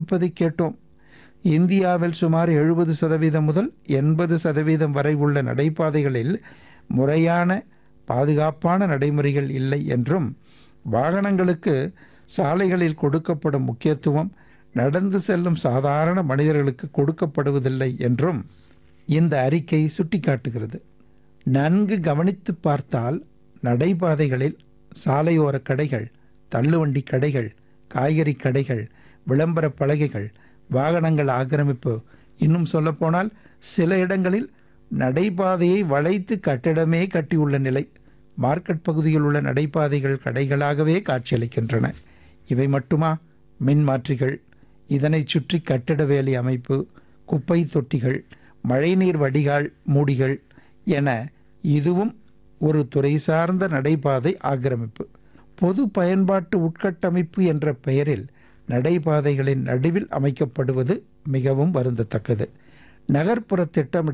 தெரிவிப்பதை கேட்டோம் இந்தியாவில் சுமார் எழுபது சதவீதம் முதல் எண்பது சதவீதம் வரை உள்ள நடைபாதைகளில் முறையான பாதுகாப்பான நடைமுறைகள் இல்லை என்றும் வாகனங்களுக்கு சாலைகளில் கொடுக்கப்படும் முக்கியத்துவம் நடந்து செல்லும் சாதாரண மனிதர்களுக்கு கொடுக்கப்படுவதில்லை என்றும் இந்த அறிக்கை சுட்டிக்காட்டுகிறது நன்கு கவனித்து பார்த்தால் நடைபாதைகளில் சாலையோர கடைகள் தள்ளுவண்டி கடைகள் காய்கறி கடைகள் விளம்பர பலகைகள் வாகனங்கள் ஆக்கிரமிப்பு இன்னும் சொல்லப்போனால் சில இடங்களில் நடைபாதையை வளைத்து கட்டிடமே கட்டியுள்ள நிலை மார்க்கெட் பகுதியில் உள்ள நடைபாதைகள் கடைகளாகவே காட்சியளிக்கின்றன இவை மட்டுமா மின்மாற்றிகள் இதனைச் சுற்றி கட்டிட வேலி அமைப்பு குப்பை தொட்டிகள் மழைநீர் வடிகால் மூடிகள் என இதுவும் ஒரு துறை சார்ந்த நடைபாதை ஆக்கிரமிப்பு பொது பயன்பாட்டு உட்கட்டமைப்பு என்ற பெயரில் நடைபாதைகளின் நடுவில் அமைக்கப்படுவது மிகவும் வருந்தத்தக்கது நகர்ப்புற திட்டமிடல்